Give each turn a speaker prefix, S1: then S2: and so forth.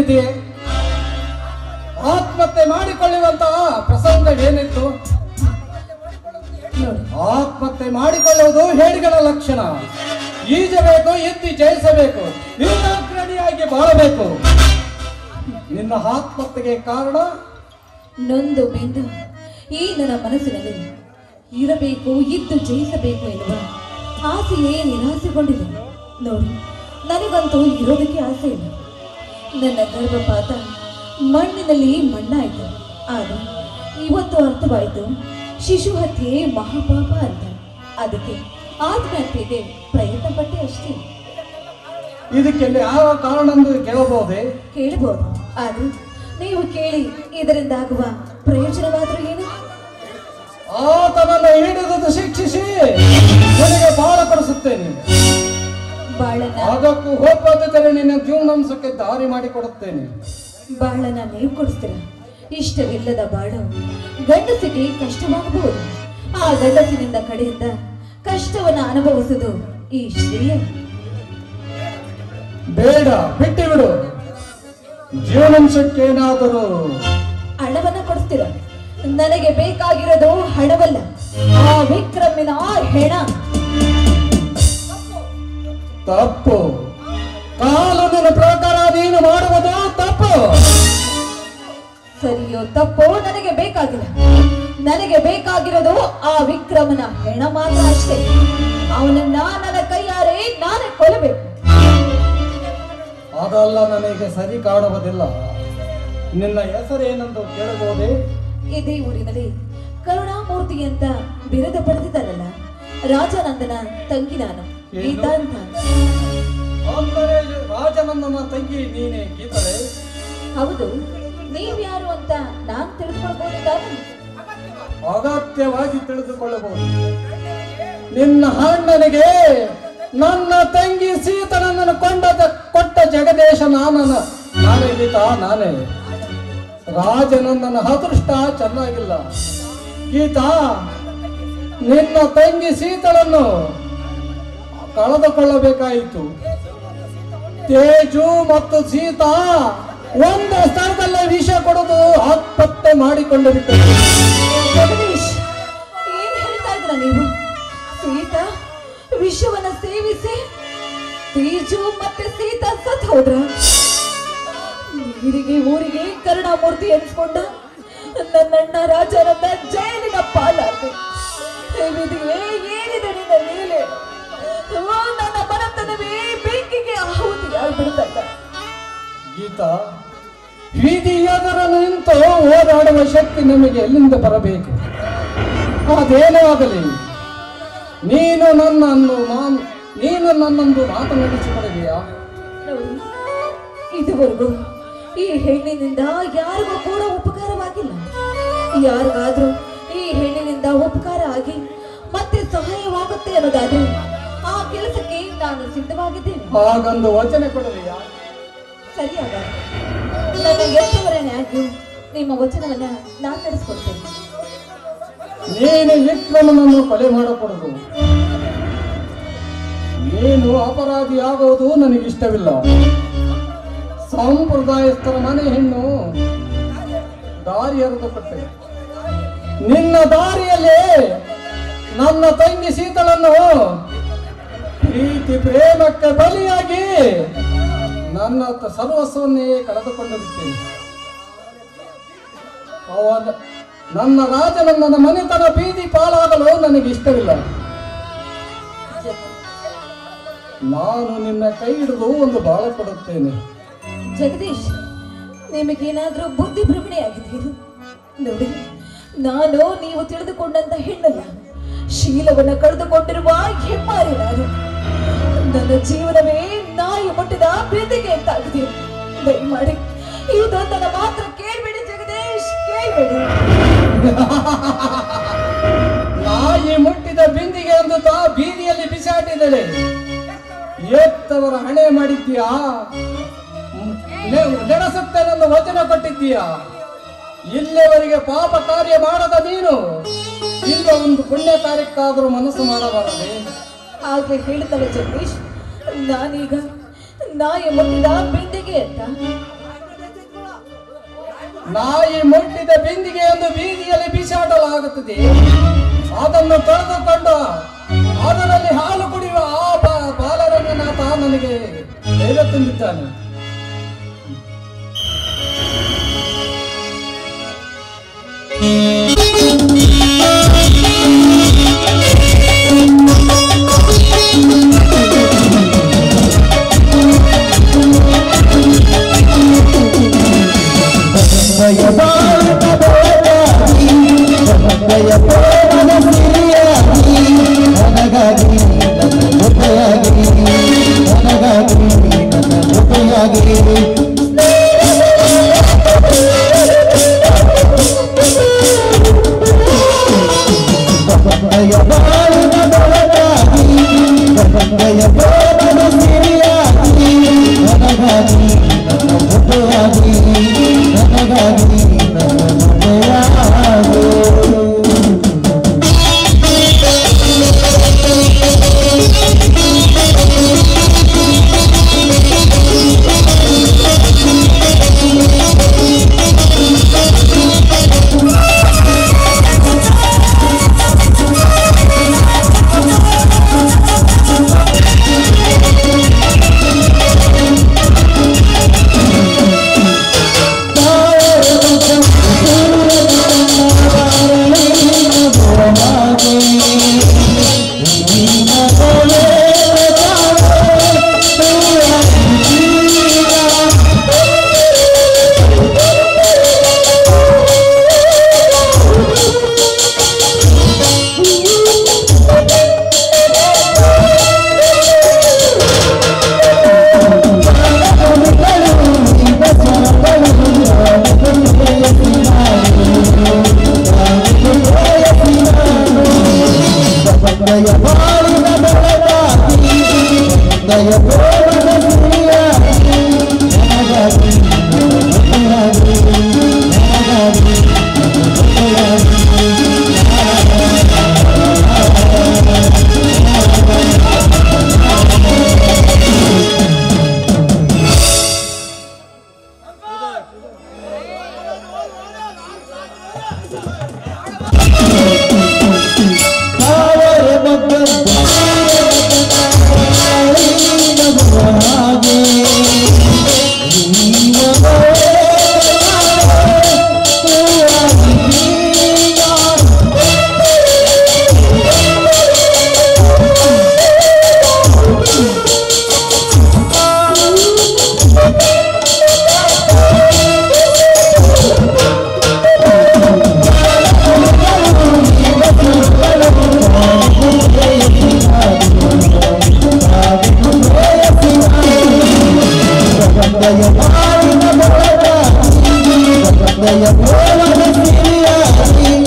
S1: ಬಂದಿದೆಯೇ ಆತ್ಮಹತ್ಯೆ ಮಾಡಿಕೊಳ್ಳುವಂತಹ ಪ್ರಸಂಗವೇನಿತ್ತು
S2: ನೋಡಿ
S1: ಆತ್ಮಹತ್ಯೆ ಮಾಡಿಕೊಳ್ಳುವುದು ಹೇಡಿಗಳ ಲಕ್ಷಣ ಈಜಬೇಕು ಎತ್ತಿ ಜಯಿಸಬೇಕು ಯುದ್ಧಾಗ್ರಣಿಯಾಗಿ ಬಾಳಬೇಕು ನಿನ್ನ ಆತ್ಮಹತ್ಯೆಗೆ ಕಾರಣ
S2: ನೊಂದು ಬೆಂದು ಈ ನನ್ನ ಮನಸ್ಸಿನಲ್ಲಿ ಇರಬೇಕು ಇದ್ದು ಜಯಿಸಬೇಕು ಎನ್ನುವ ಆಸೆಯೇ ನಿರಾಸೆಗೊಂಡಿದೆ ನೋಡಿ ನನಗಂತೂ ಇರೋದಕ್ಕೆ ಆಸೆ ಇಲ್ಲ ನನ್ನ ಗರ್ಭಪಾತ ಮಣ್ಣಿನಲ್ಲಿ ಮಣ್ಣಾಯಿತು ಆದರೆ ಇವತ್ತು ಅರ್ಥವಾಯಿತು ಶಿಶು ಹತ್ಯೆ ಮಹಾಪಾಪ ಅಂತ ಅದಕ್ಕೆ ಆತ್ಮಹತ್ಯೆಗೆ ಪ್ರಯತ್ನ ಪಟ್ಟೆ ಅಷ್ಟೇ
S1: ಇದಕ್ಕೆಲ್ಲ ಯಾವ ಕಾರಣ ಎಂದು ಕೇಳಬಹುದೇ
S2: ಕೇಳಬಹುದು ಆದ್ರೆ ನೀವು ಕೇಳಿ ಇದರಿಂದ ಆಗುವ ಪ್ರಯೋಜನವಾದ್ರೂ ಏನು
S1: ಆತನನ್ನು ಹಿಡಿದು ಶಿಕ್ಷಿಸಿ ನನಗೆ ಬಾಳ ಕೊಡಿಸುತ್ತೇನೆ
S2: ಬಾಳನ
S1: ಅದಕ್ಕೂ ಹೋಗದಿದ್ದರೆ ನಿನ್ನ ಜೀವನಾಂಶಕ್ಕೆ ದಾರಿ ಮಾಡಿಕೊಡುತ್ತೇನೆ
S2: ಬಾಳನ ನೀವು ಕೊಡಿಸ್ತೀರ ಇಷ್ಟವಿಲ್ಲದ ಬಾಳು ಗಂಡಸಿಗೆ ಕಷ್ಟವಾಗಬಹುದು ಆ ಗಂಡಸಿನಿಂದ ಕಡೆಯಿಂದ ಕಷ್ಟವನ್ನ ಅನುಭವಿಸುವುದು ಈ ಶ್ರೇಯ
S1: ಬೇಡ ಬಿಟ್ಟು ಬಿಡು ಜೀವನಾಂಶಕ್ಕೇನಾದರೂ
S2: ಹಣವನ್ನ ಕೊಡಿಸ್ತೀರ ನನಗೆ ಬೇಕಾಗಿರೋದು ಹಣವಲ್ಲ ಆ ವಿಕ್ರಮಿನ ಆ ಹೆಣ
S1: ತಪ್ಪು ಕಾನೂನಿನ ಪ್ರಕಾರ ನೀನು ಮಾಡುವುದು ತಪ್ಪು
S2: ಸರಿಯೋ ತಪ್ಪೋ ನನಗೆ ಬೇಕಾಗಿಲ್ಲ ನನಗೆ ಬೇಕಾಗಿರೋದು ಆ ವಿಕ್ರಮನ ಹೆಣ ಮಾತ್ರ ಅಷ್ಟೇ ಅವನನ್ನ ನನ್ನ ಕೈಯಾರೆ ನಾನೇ ಕೊಲ್ಲಬೇಕು
S1: ಅದೆಲ್ಲ ನನಗೆ ಸರಿ ಕಾಣುವುದಿಲ್ಲ ನಿನ್ನ ಹೆಸರೇನೆಂದು ಕೇಳಬಹುದೇ
S2: ಇದೇ ಊರಿನಲ್ಲಿ ಕರುಣಾಮೂರ್ತಿ ಅಂತ ಬಿರುದ ಪಡೆದಿದ್ದಾರಲ್ಲ ರಾಜಾನಂದನ ತಂಗಿ ನಾನು ಗೀತಾ ಅಂತ
S1: ಅಂದರೆ ರಾಜನಂದನ ತಂಗಿ ನೀನೆ ಗೀತಳೆ
S2: ಹೌದು ನೀವ್ಯಾರು ಅಂತ ನಾನ್ ತಿಳಿದುಕೊಳ್ಬಹುದಾದ್ರೆ
S1: ಅಗತ್ಯವಾಗಿ ತಿಳಿದುಕೊಳ್ಳಬಹುದು ನಿನ್ನ ಅಣ್ಣನಿಗೆ ನನ್ನ ತಂಗಿ ಸೀತನನ್ನು ಕೊಂಡ ಕೊಟ್ಟ ಜಗದೇಶ ನಾನನ ನಾನೇ ಗೀತಾ ನಾನೇ ರಾಜನಂದನ ಅದೃಷ್ಟ ಚೆನ್ನಾಗಿಲ್ಲ ಗೀತಾ ನಿನ್ನ ತಂಗಿ ಸೀತಳನ್ನು ಕಳೆದುಕೊಳ್ಳಬೇಕಾಯಿತು ತೇಜು ಮತ್ತು ಸೀತಾ ಒಂದು ಸ್ಥಳದಲ್ಲೇ ವಿಷ ಕೊಡುವುದು ಆತ್ಮಹತ್ಯೆ ಮಾಡಿಕೊಂಡು ಬಿಟ್ಟರು
S2: ಜಗದೀಶ್ ಏನ್ ಹೇಳ್ತಾ ಇದ್ರ ನೀವು ಸೀತಾ ವಿಷವನ್ನ ಸೇವಿಸಿ ತೇಜು ಮತ್ತೆ ಸೀತಾ ಸತ್ ಹೋದ್ರ ನೀರಿಗೆ ಊರಿಗೆ ಕರುಣಾಮೂರ್ತಿ ಎನ್ಸ್ಕೊಂಡ ನನ್ನಣ್ಣ ರಾಜನನ್ನ ಜೈಲಿನ ಪಾಲಾದೆ ವಿಧಿಯೇ ಏನಿದೆ ನಿನ್ನ ಲೀಲೆ ಓ, ನನ್ನ ಮನತನವೇ ಬೆಂಕಿಗೆ ಆಹುತಿ ಆಗ್ಬಿಡ್ತಲ್ಲ
S1: ಗೀತಾ ಬೀದಿ ಎದುರು ನಿಂತು ಓಡಾಡುವ ಶಕ್ತಿ ನಮಗೆ ಎಲ್ಲಿಂದ ಬರಬೇಕು ಅದೇನೇ ಆಗಲಿ ನೀನು ನನ್ನನ್ನು ನಾನು ನೀನು ನನ್ನೊಂದು ಮಾತನಾಡಿಸಿಕೊಡದೆಯಾ
S2: ನೋಡಿ, ಇದುವರೆಗೂ ಈ ಹೆಣ್ಣಿನಿಂದ ಯಾರಿಗೂ ಕೂಡ ಉಪಕಾರವಾಗಿಲ್ಲ ಯಾರಿಗಾದ್ರೂ ಈ ಹೆಣ್ಣಿನಿಂದ ಉಪಕಾರ ಆಗಿ ಮತ್ತೆ ಸಹಾಯವಾಗುತ್ತೆ ಅನ್ನೋದಾದ್ರೆ ಆ ಕೆಲಸಕ್ಕೆ ನಾನು ಸಿದ್ಧವಾಗಿದ್ದೇನೆ
S1: ಹಾಗೊಂದು ವಚನ ಕೊಡದೆಯಾ
S2: ಸರಿಯಾದ ನನ್ನ ಎಷ್ಟವರನೇ ಆಗಿ ನಿಮ್ಮ ವಚನವನ್ನ ನಾನು ನಡೆಸ್ಕೊಡ್ತೇನೆ
S1: ನೀನು ವಿಕ್ರಮನನ್ನು ಕೊಲೆ ಮಾಡಕೂಡದು ನೀನು ಅಪರಾಧಿ ಆಗೋದು ನನಗಿಷ್ಟವಿಲ್ಲ ಸಂಪ್ರದಾಯಸ್ಥರ ಮನೆ ಹೆಣ್ಣು ದಾರಿ ಹರಿದುಕೊಟ್ಟೆ ನಿನ್ನ ದಾರಿಯಲ್ಲಿ ನನ್ನ ತಂಗಿ ಸೀತಳನ್ನು ಪ್ರೀತಿ ಪ್ರೇಮಕ್ಕೆ ಬಲಿಯಾಗಿ ನನ್ನ ತ- ಸರ್ವಸ್ವನ್ನೇ ಕಳೆದುಕೊಂಡು ಬಿಟ್ಟೇನೆ ಅವನ ನನ್ನ ರಾಜನ ನನ್ನ ಮನೆತನ ಬೀದಿ ಪಾಲಾಗಲು ನನಗೆ ಇಷ್ಟವಿಲ್ಲ ನಾನು ನಿನ್ನ ಕೈ ಹಿಡಿದು ಒಂದು ಬಾಳ ಕೊಡುತ್ತೇನೆ
S2: ಜಗದೀಶ್ ನಿಮಗೇನಾದ್ರೂ ಬುದ್ಧಿ ಭ್ರಮಣೆಯಾಗಿದೆ ಇದು ನೋಡಿ ನಾನು ನೀವು ತಿಳಿದುಕೊಂಡಂತ ಹೆಣ್ಣಲ್ಲ ಶೀಲವನ್ನ ಕಳೆದುಕೊಂಡಿರುವ ಹೆಮ್ಮಾರಿ ನಾನು ನನ್ನ ಜೀವನವೇ ನಾಯಿ ಮುಟ್ಟಿದ ಬೆದೆಗೆ ಅಂತಾಗಿದೆ ದಯಮಾಡಿ ಇದೊಂದನ್ನ ಮಾತ್ರ ಕೇಳ್ಬೇಡಿ ಜಗದೀಶ್ ಕೇಳ್ಬೇಡಿ
S1: ನಾಯಿ ಮುಟ್ಟಿದ ಬಿಂದಿಗೆ ಎಂದು ತಾ ಬೀದಿಯಲ್ಲಿ ಬಿಸಾಡಿದರೆ ಎತ್ತವರ ಹಣೆ ಮಾಡಿದ್ದೀಯಾ ನೆ- ನೆನೆಸುತ್ತೇನೆಂದು ವಚನ ಕೊಟ್ಟಿದ್ದೀಯಾ ಇಲ್ಲಿಯವರೆಗೆ ಪಾಪ ಕಾರ್ಯ ಮಾಡದ ನೀನು ಈಗ ಒಂದು ಪುಣ್ಯ ಕಾರ್ಯಕ್ಕಾದರೂ ಮನಸ್ಸು ಮಾಡಬಾರದೆ
S2: ಆಗ್ಲೇ ಹೇಳ್ತಲ್ಲ ಜಗದೀಶ್ ನಾನೀಗ ನಾಯಿ ಮುಟ್ಟಿದ ಬೆಂದಿಗೆ ಅಂತ
S1: ನಾಯಿ ಮುಟ್ಟಿದ ಬಿಂದಿಗೆಯನ್ನು ಬೀದಿಯಲ್ಲಿ ಬೀಸಾಡಲಾಗುತ್ತದೆ ಅದನ್ನು ತೊಳೆದುಕೊಂಡು ಅದರಲ್ಲಿ ಹಾಲು ಕುಡಿಯುವ ಆ ಬಾ- ಬಾಲರಂಗನಾಥ ನನಗೆ ಧೈರ್ಯ ತುಂಬಿದ್ದಾನೆ
S3: Daya